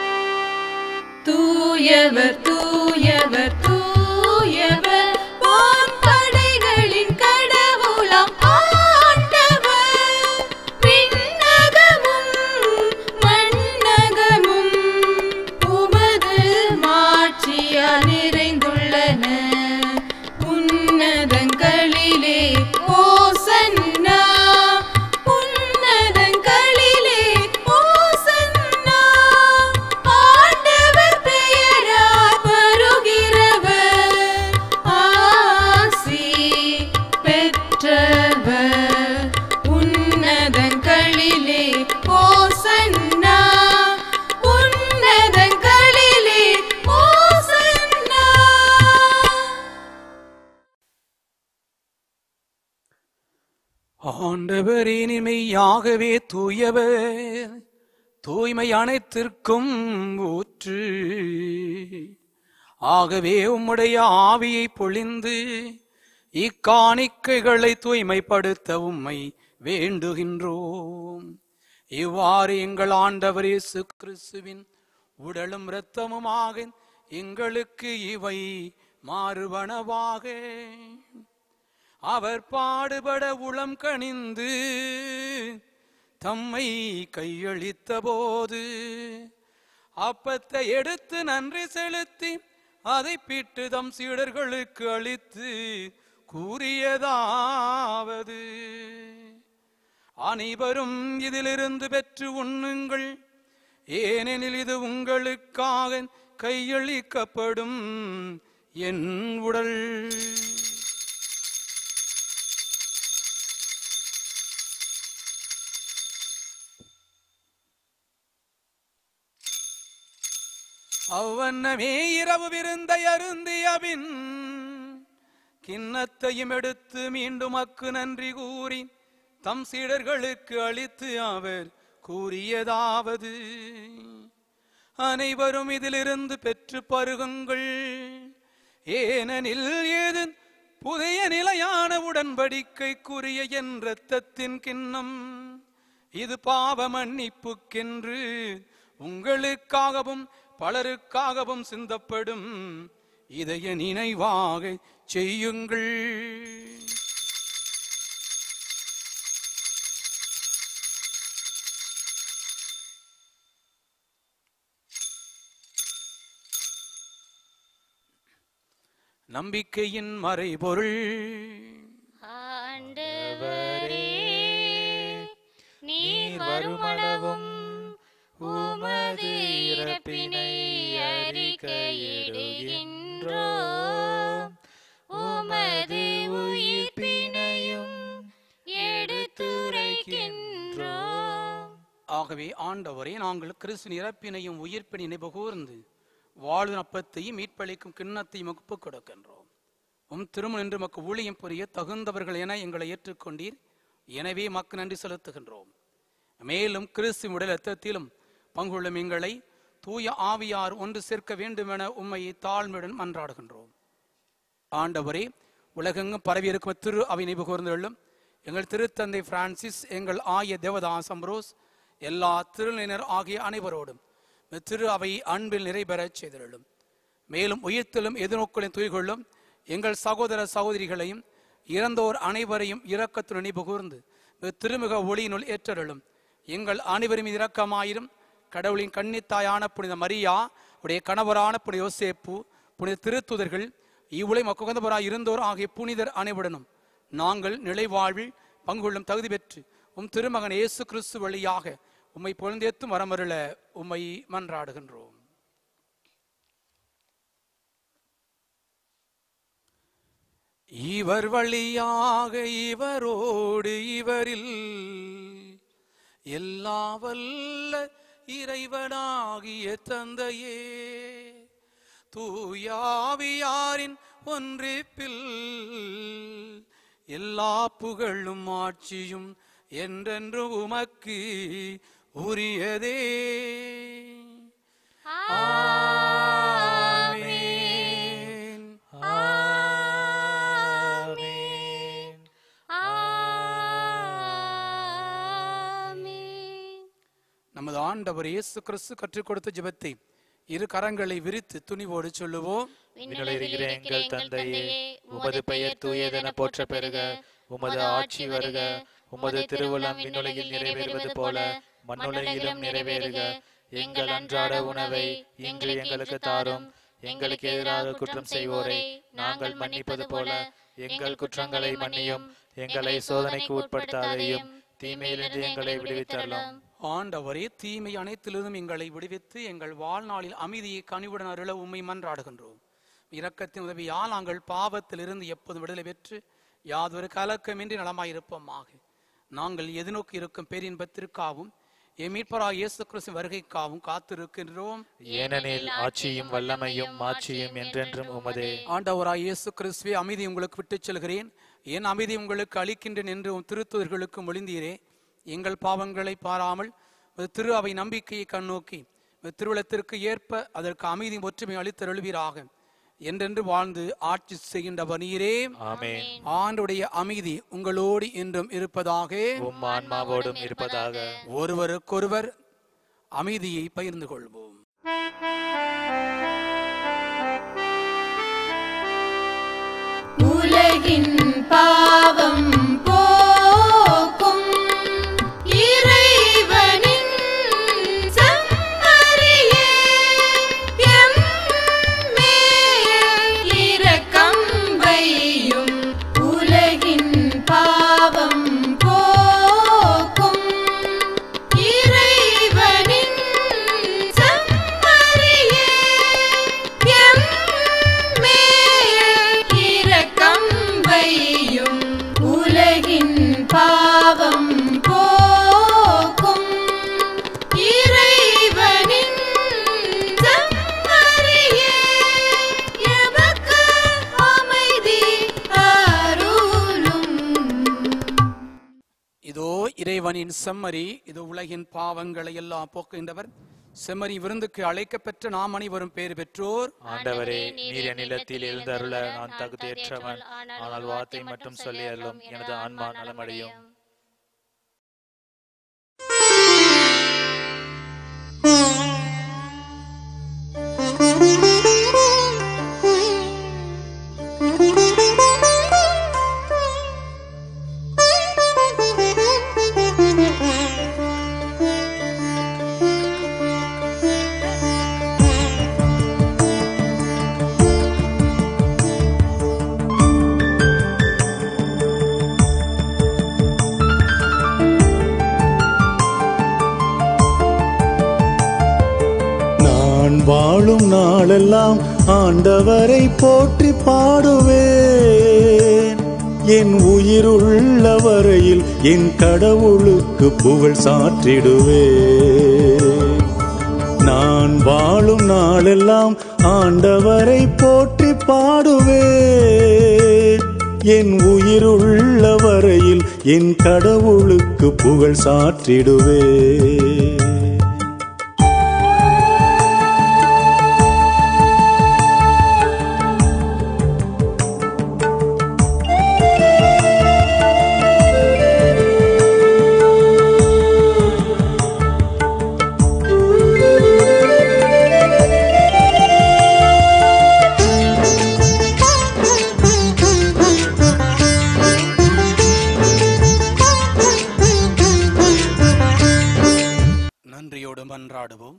தூயவர் தூயவர் தூயவர்
ஆண்டவர் இனிமையாகவே தூயவர் தூய்மை அனைத்திற்கும் ஊற்று ஆகவே உம்முடைய ஆவியை பொழிந்து இக்காணிக்கைகளை தூய்மைப்படுத்த உம்மை வேண்டுகின்றோம் இவ்வாறு எங்கள் ஆண்டவர் இயேசு கிறிஸ்துவின் உடலும் இரத்தமுமாக எங்களுக்கு இவை மாறுவனவாக அவர் பாடுபட உளம் கனிந்து தம்மை கையளித்த போது அப்பத்தை எடுத்து நன்றி செலுத்தி அதை பிட்டு தம் சீடர்களுக்கு அளித்து கூறியதாவது அனைவரும் இதிலிருந்து பெற்று உண்ணுங்கள் ஏனெனில் இது உங்களுக்காக கையளிக்கப்படும் என் உடல் அவ்வண்ணமே இரவு விருந்தை அருந்தியபின் கிண்ணத்தையும் எடுத்து மீண்டும் அக்கு நன்றி கூறி தம் சீடர்களுக்கு அளித்து அவர் கூறியதாவது அனைவரும் இதிலிருந்து பெற்று பருகுங்கள் ஏனெனில் ஏது புதிய நிலையான உடன்படிக்கைக்குரிய என் இரத்தத்தின் கிண்ணம் இது பாவ மன்னிப்புக்கென்று உங்களுக்காகவும் பலருக்காகவும் சிந்தப்படும் இதய நினைவாக செய்யுங்கள் நம்பிக்கையின் மறைபொருள்
ஆண்டவரே நீர் வருமளவும் உமது இறப்பினை அறிக்கையிடுகின்றோம் உமது உயிர்ப்பினையும் எடுத்துரைக்கின்றோம்
ஆகவே ஆண்டவரே நாங்கள் கிறிஸ்து இறப்பினையும் உயிர்ப்பினை நினைவு கூர்ந்து வாழ்வு அப்பத்தையும் மீட்பளிக்கும் கிண்ணத்தையும் ஒப்புக் கொடுக்கின்றோம் உம் திருமணம் என்று மக்கு ஊழியம் புரிய தகுந்தவர்கள் என எங்களை ஏற்றுக்கொண்டீர் எனவே மக்கு நன்றி செலுத்துகின்றோம் மேலும் கிறிஸ்து உடல் இரத்தத்திலும் பங்குள்ளும் எங்களை தூய ஆவியார் ஒன்று சேர்க்க வேண்டுமென உம்மை தாழ்மையுடன் மன்றாடுகின்றோம் ஆண்டவரே உலகெங்கும் பரவியிருக்கும் திரு அவை நினைவு கூர்ந்துள்ளும் எங்கள் திருத்தந்தை பிரான்சிஸ் எங்கள் ஆய தேவதாஸ் அம்ரோஸ் எல்லா திருநிலையினர் ஆகிய அனைவரோடும் இந்த திரு அவை அன்பில் நிறைபெறச் செய்திருளும் மேலும் உயிர்த்தலும் எதிர்நோக்களையும் துய்கொள்ளும் எங்கள் சகோதர சகோதரிகளையும் இறந்தோர் அனைவரையும் இரக்கத்துடன் நினைவு கூர்ந்து இந்த திருமுக ஒளியினுள் ஏற்றருளும் எங்கள் அனைவரும் மீது இரக்கமாயிரும் கடவுளின் கன்னித்தாயான புனித மரியா உடைய கணவரான புனித யோசேப்பு புனித திருத்துதர்கள் இவ்வுலை மக்குகந்தவராய் இருந்தோர் ஆகிய புனிதர் அனைவருடனும் நாங்கள் நிலைவாழ்வில் பங்குகொள்ளும் தகுதி பெற்று உம் திருமகன் இயேசு கிறிஸ்து வழியாக உம்மை பொழுந்தேத்தும் வரமருள உம்மை மன்றாடுகின்றோம் இவர் வழியாக இவரோடு இவரில் எல்லா வல்ல இறைவனாகிய தந்தையே தூயாவியாரின் ஒன்றிப்பில் எல்லா புகழும் ஆட்சியும் என்றென்று உமக்கு உரியதே ஆமென்.
ஆமென்.
ஆமென்.
நமது ஆண்டவர் இயேசு கிறிஸ்து கற்றுக் கொடுத்த ஜெபத்தை இரு கரங்களை விரித்து துணிவோடு சொல்லுவோம்
விண்ணுலகில் இருக்கிற எங்கள் தந்தையே உமது பெயர் தூயதென போற்ற பெறுக உமது ஆட்சி வருக உமது திருவுளம் விண்ணுலகில் நிறைவேறுவது போல மண்ணுலகிலும் நிறைவேறுக எங்கள் அன்றாட உணவை இன்று எங்களுக்கு தாரும் எங்களுக்கு எதிராக குற்றம் செய்வோரை நாங்கள் மன்னிப்பது போல எங்கள் குற்றங்களை மன்னியும் எங்களை சோதனைக்கு உட்படுத்தாதையும் தீமையிலிருந்து எங்களை விடுவித்தரலாம்
ஆண்டவரே தீமை அனைத்திலிருந்தும் எங்களை விடுவித்து எங்கள் வாழ்நாளில் அமைதியை கனிவுடன் அருள உம்மை மன்றாடுகின்றோம் இரக்கத்தின் உதவியால் நாங்கள் பாவத்திலிருந்து எப்போதும் விடுதலை பெற்று யாதொரு கலக்கமின்றி நலமாயிருப்போமாக நாங்கள் எதிர்நோக்கி இருக்கும் பேரின்பத்திற்காகவும் என் மீட்பராக இயேசு கிறிஸ்து வருகைக்காகவும் காத்திருக்கின்றோம்
ஏனெனில் ஆட்சியும் வல்லமையும் மாட்சியும் என்றென்றும் உமதே
ஆண்டவராய் இயேசு கிறிஸ்துவே அமைதி உங்களுக்கு விட்டுச் செல்கிறேன் என் அமைதி உங்களுக்கு அளிக்கின்றேன் என்று உம் திருத்துதர்களுக்கு மொழிந்தீரே எங்கள் பாவங்களை பாராமல் உமது திரு அவை நம்பிக்கையை கண்ணோக்கி உமது திருவுளத்திற்கு ஏற்ப அதற்கு அமைதி ஒற்றுமை அளித்தருள்வீராக என்றென்று வாழ்ந்து ஆட்சி செய்கின்ற நீரே
ஆமென்
ஆண்டுடைய அமைதி உங்களோடு என்றும் இருப்பதாக
உம் ஆன்மாவோடும் இருப்பதாக
ஒருவருக்கொருவர் அமைதியை பகிர்ந்து கொள்வோம்
உலகின் பாவம் போக்கும் இறைவனின் செம்மறியே எம்மேல் இரக்கம் வையும் உலகின் பாவம் போக்கும் இறைவனின் செம்மறியே எம்மேல் இரக்கம் வையும் உலகின் பாவம் போக்கும் இறைவனின் செம்மறியே எமக்கு அமைதி அருளும்
இதோ இறைவனின் செம்மறி இதோ உலகின் பாவங்களை எல்லாம் போக்குகின்றவர் செம்மறி விருந்துக்கு அழைக்கப்பெற்ற நாம் அனைவரும் பேர் பெற்றோர்
ஆண்டவரே நீர் என் இல்லத்தில் எழுந்தருள நான் தகுதியற்றவன் ஆனால் வார்த்தை மட்டும் சொல்லி அருளும் எனது ஆன்மா நலமடையும்
நான் வாழும் நாளெல்லாம் ஆண்டவரை போற்றி பாடுவேன் என் உயிருள்ள வரையில் என் கடவுளுக்கு புகழ் சாற்றிடுவேன் நான் வாழும் நாளெல்லாம் ஆண்டவரை போற்றி பாடுவேன் என் உயிருள்ள வரையில் என் கடவுளுக்கு புகழ் சாற்றிடுவேன்
நன்றியோடு மன்றாடுவோம்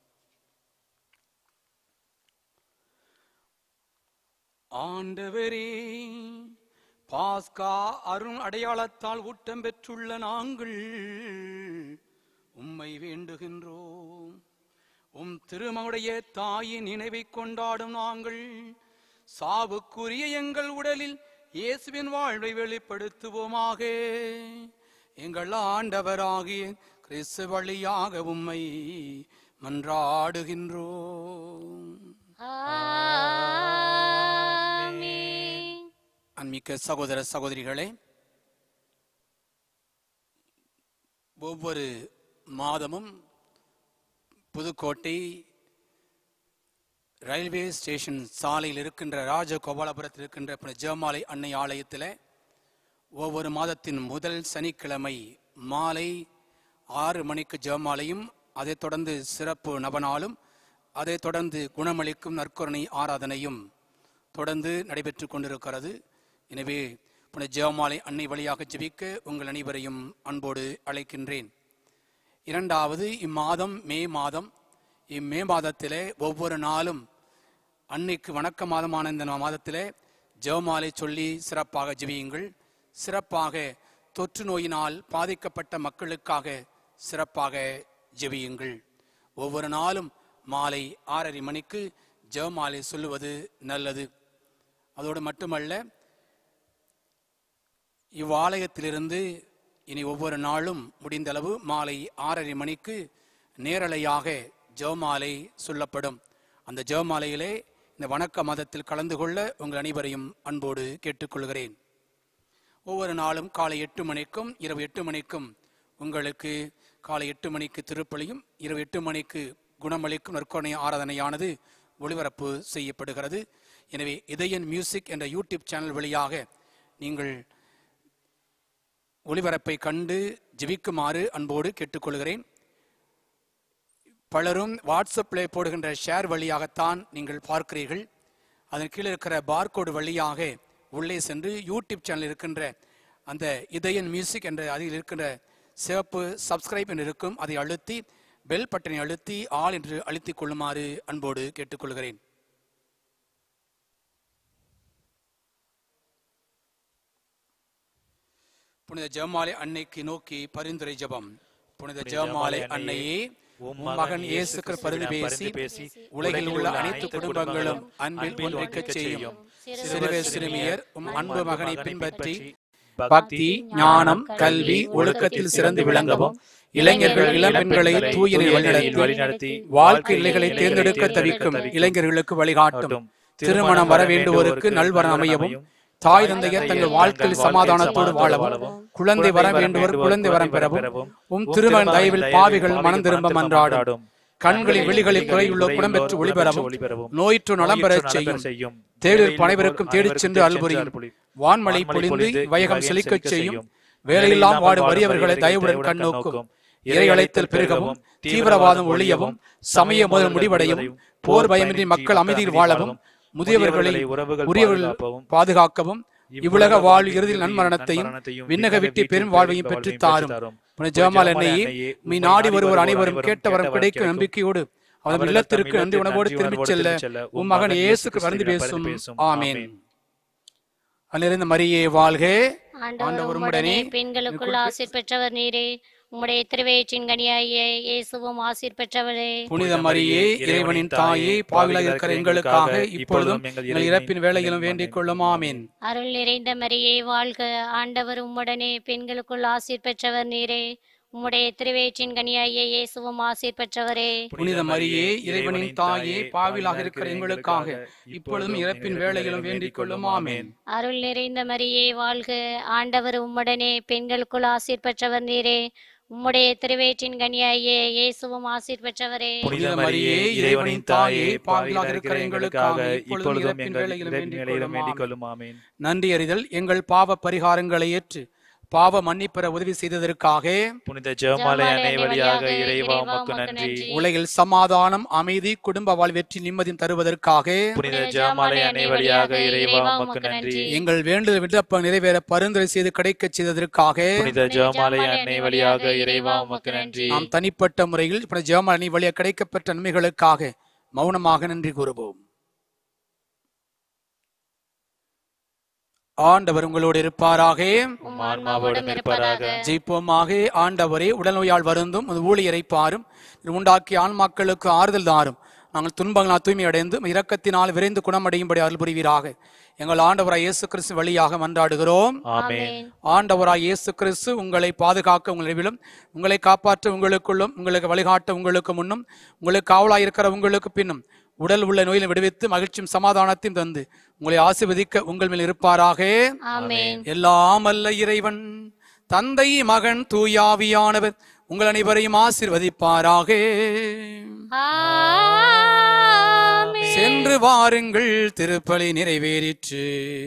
ஆண்டவரே பாஸ்கா அருண் அடையாளத்தால் ஊட்டம் பெற்றுள்ள நாங்கள் உம்மை வேண்டுகின்றோம் உம் திருமகுடைய தாயின் நினைவை கொண்டாடும் நாங்கள் சாவுக்குரிய எங்கள் உடலில் இயேசுவின் வாழ்வை வெளிப்படுத்துவோமாக எங்கள் ஆண்டவராகிய கிறிஸ்து வழியாக உம்மை மன்றாடுகின்றோம்
ஆமென்.
அன்மிக்க சகோதர சகோதரிகளே ஒவ்வொரு மாதமும் புதுக்கோட்டை ரயில்வே ஸ்டேஷன் சாலையில் இருக்கின்ற ராஜகோபாலபுரத்தில் இருக்கின்ற புனித ஜெபமாலை அன்னை ஆலயத்தில் ஒவ்வொரு மாதத்தின் முதல் சனிக்கிழமை மாலை ஆறு மணிக்கு ஜெபமாலையும் அதைத் தொடர்ந்து சிறப்பு நவநாளும் அதைத் தொடர்ந்து குணமளிக்கும் நற்கருணை ஆராதனையும் தொடர்ந்து நடைபெற்று கொண்டிருக்கிறது எனவே புனித ஜெபமாலை அன்னை வழியாக ஜெபிக்க உங்கள் அனைவரையும் அன்போடு அழைக்கின்றேன் இரண்டாவது இம்மாதம் மே மாதம் இம்மே மாதத்திலே ஒவ்வொரு நாளும் அன்னைக்கு வணக்க மாதமான இந்த மாதத்திலே ஜெபமாலை சொல்லி சிறப்பாக ஜெபியுங்கள் சிறப்பாக தொற்று நோயினால் பாதிக்கப்பட்ட மக்களுக்காக சிறப்பாக ஜெபியுங்கள் ஒவ்வொரு நாளும் மாலை ஆறரை மணிக்கு ஜெபமாலை சொல்லுவது நல்லது அதோடு மட்டுமல்ல இவ்வாலயத்திலிருந்து இனி ஒவ்வொரு நாளும் முடிந்தளவு மாலை ஆறரை மணிக்கு நேரலையாக ஜெபமாலை சொல்லப்படும் அந்த ஜெபமாலையிலே இந்த வணக்க மதத்தில் கலந்து கொள்ள உங்கள் அனைவரையும் அன்போடு கேட்டுக்கொள்கிறேன் ஒவ்வொரு நாளும் காலை எட்டு மணிக்கும் இரவு எட்டு மணிக்கும் உங்களுக்கு காலை எட்டு மணிக்கு திருப்பலியும் இரவு எட்டு மணிக்கு குணமளிக்கும் நற்கொணை ஆராதனையானது ஒளிபரப்பு செய்யப்படுகிறது எனவே இதயன் மியூசிக் என்ற யூடியூப் சேனல் வழியாக நீங்கள் ஒளிபரப்பை கண்டு ஜெபிக்குமாறு அன்போடு கேட்டுக்கொள்கிறேன் பலரும் வாட்ஸ்அப்பில் போடுகின்ற ஷேர் வழியாகத்தான் நீங்கள் பார்க்கிறீர்கள் அதன் கீழே இருக்கிற பார்கோடு வழியாக உள்ளே சென்று யூடியூப் சேனல் இருக்கின்ற அந்த இதயன் மியூசிக் என்ற அதில் இருக்கின்ற சிவப்பு சப்ஸ்கிரைப் என்று இருக்கும் அதை அழுத்தி பெல் பட்டனை அழுத்தி ஆல் என்று அழுத்திக் கொள்ளுமாறு அன்போடு கேட்டுக்கொள்கிறேன் புனித ஜெபமாலை அன்னைக்கு நோக்கி பரிந்துரை ஜெபம் புனித ஜெபமாலை அன்னையே உம் மகன் இயேசு கிறிஸ்து பரிந்து பேசி உலகில் உள்ள அனைத்து குடும்பங்களும் அன்பில் ஒன்றிக்கச் செய்யும் சிறுவே சிறுமியர் உம் அன்பு மகனை பின்பற்றி பக்தி ஞானம் கல்வி ஒழுக்கத்தில் சிறந்து விளங்கவும் இளைஞர்கள் இளம் பெண்களை தூயினை வழிநடத்தி வாழ்க்கை நிலைகளை தேர்ந்தெடுக்க தவிக்கும் இளைஞர்களுக்கு வழிகாட்டும் திருமணம் வர வேண்டுவோருக்கு நல்வரம் அமையவும் தாய் தந்தையர் தங்கள் வாழ்க்கையில் சமாதானத்தோடு வாழவும் குழந்தை வர வேண்டுவோர் குழந்தை வரம் பெறவும் உம் திருமகன் தயவில் பாவிகள் மனம் திரும்ப மன்றாடும் கண்களின் விழிகளில் குறையுள்ள குடம்பெற்று ஒளிபெறவும் நோயிற்று நலம் பெறச் செய்யும் தேடில் அனைவருக்கும் தேடிச் சென்று அல்புரியும் வான்மழை பொழிந்து வையகம் செழிக்கச் செய்யும் வேலையெல்லாம் வாடும் வறியவர்களை தயவுடன் கண்ணோக்கும் இறை அழைத்தல் பெருகவும் தீவிரவாதம் ஒழியவும் சமய முதல் முடிவடையவும் போர் பயமின்றி மக்கள் அமைதியில் வாழவும் முதியவர்களை உரியவர்கள் பாதுகாக்கவும் இவ்வுலக வாழ் இறுதியில் நன்மரணத்தையும் விண்ணக விட்டு பெரும் வாழ்வையும் பெற்று தாரும் புனித ஜெபமால் என்னையே மீ நாடி வருவோர் அனைவரும் கேட்ட வரம் கிடைக்கும் நம்பிக்கையோடு அவன் இல்லத்திற்கு நன்றி உணவோடு திரும்பிச் செல்ல உம் மகன் இயேசுக்கு வந்து பேசும் ஆமேன் அன்னிருந்த மரியே வாழ்க
ஆண்டவர் உம்முடனே பெண்களுக்குள் ஆசீர் பெற்றவர் நீரே உம்முடைய திருவயிற்றின் கனியாகிய இயேசுவும் ஆசீர் பெற்றவரே
புனித மரியே இறைவனின் தாயே பாவிலாக இருக்கிற எங்களுக்காக இப்பொழுதும் எங்கள் இறப்பின் வேளையிலும் வேண்டிக் கொள்ளும் ஆமேன்
அருள் நிறைந்த மரியே வாழ்க ஆண்டவர் உம்முடனே பெண்களுக்குள் ஆசீர் பெற்றவர் நீரே உம்முடைய திருவயிற்றின் கனியாகிய இயேசுவும் ஆசீர் பெற்றவரே
புனித மரியே இறைவனின் தாயே பாவிலாக இருக்கிற எங்களுக்காக இப்பொழுதும் இறப்பின் வேளையிலும் வேண்டிக் கொள்ளும் ஆமேன்
அருள் நிறைந்த மரியே வாழ்க ஆண்டவர் உம்முடனே பெண்களுக்குள் ஆசீர் பெற்றவர் நீரே உம்முடைய திருவயிற்றின் கனியாகிய இயேசுவும் ஆசீர் பெற்றவரே
புனித மரியே இறைவனின் தாயே பாவிலாக இருக்கிற எங்களுக்காக இப்பொழுதும் எங்கள் வேளையிலும் வேண்டிக் கொள்ளும் ஆமேன். நன்றி அறிதல் எங்கள் பாவ பரிகாரங்களை ஏற்று பாவ மன்னிப்பெற உதவி செய்ததற்காக
புனித ஜெபமாலை அன்னை வழியாக இறைவா உமக்கு நன்றி
உலகில் சமாதானம் அமைதி குடும்ப வாழ்வெற்றி நிம்மதியும் தருவதற்காக
புனித ஜெபமாலை அன்னை வழியாக இறைவா உமக்கு நன்றி
எங்கள் வேண்டுதல் விண்ணப்பம் நிறைவேற பரிந்துரை செய்து கிடைக்கச் செய்ததற்காக
புனித ஜெபமாலை அன்னை வழியாக இறைவா உமக்கு நன்றி
நாம் தனிப்பட்ட முறையில் இப்ப ஜெபமாலை அணி வழியாக கிடைக்கப்பெற்ற நன்மைகளுக்காக மௌனமாக நன்றி கூறுவோம் ஆண்டவர் உங்களோடு இருப்பாராக
உம் ஆன்மாவோடும் இருப்பதாக
ஜெயிப்போமாக ஆண்டவரே உடல்நோயால் வருந்தும் உமது ஊழியரை பாரும் இது உண்டாக்கிய ஆன்மாக்களுக்கு ஆறுதல் தாரும் நாங்கள் துன்பங்களால் தூய்மை அடைந்து உமது இரக்கத்தினால் விரைந்து குணமடையும்படி அருள் புரிவீராக எங்கள் ஆண்டவராய் இயேசு கிறிஸ்து வழியாக மன்றாடுகிறோம்
ஆமென்
ஆண்டவராய் இயேசு கிறிஸ்து உங்களை பாதுகாக்க உங்கள் நடுவிலும் உங்களை காப்பாற்ற உங்களுக்குள்ளும் உங்களுக்கு வழிகாட்ட உங்களுக்கு முன்னும் உங்களுக்கு காவலாய் இருக்கிற உங்களுக்கு பின்னும் உடல் உள்ள நோயிலும் விடுவித்து மகிழ்ச்சியும் சமாதானத்தையும் தந்து உங்களை ஆசீர்வதிக்க உங்கள் மேல் இருப்பாராக
ஆமென்
எல்லாம் அல்ல இறைவன் தந்தை மகன் தூயாவியானவர் உங்கள் அனைவரையும் ஆசீர்வதிப்பாராக
ஆமென்
சென்று வாருங்கள் திருப்பலி நிறைவேறிற்று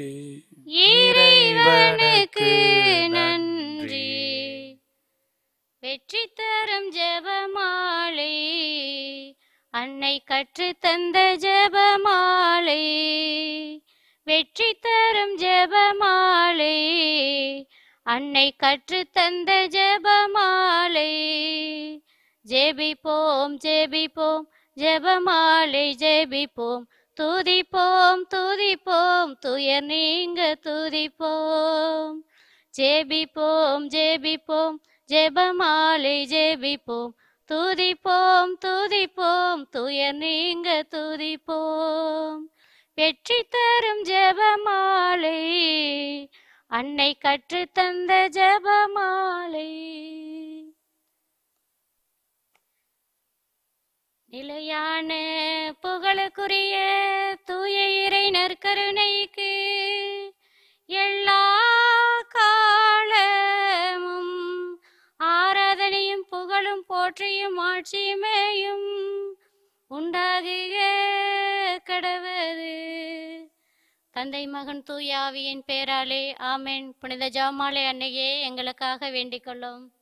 இறைவனுக்கு நன்றி வெற்றி தரும் ஜெபமாலை அன்னை கற்று தந்த ஜெபமாலை வெற்றி தரும் ஜெபமாலை அன்னை கற்று தந்த ஜெபமாலை ஜெபிப்போம் ஜெபிப்போம் ஜெபமாலை ஜெபிப்போம் துதிப்போம் துதிப்போம் துயர் நீங்க துதிப்போம் ஜெபிப்போம் ஜெபிப்போம் ஜெபமாலை ஜெபிப்போம் துதிப்போம் துதிப்போம் துயர் நீங்க துதிப்போம் வெற்றி தரும் ஜெபமாலை அன்னை கற்று தந்த ஜெபமாலை நிலையான புகழுக்குரிய தூய இறை நற்கருணைக்கு எல்லா கா தந்தை மகன் தூய ஆவியின் பேராலே ஆமென் புனித ஜாமாலை அன்னையே எங்களுக்காக வேண்டிக் கொள்ளும்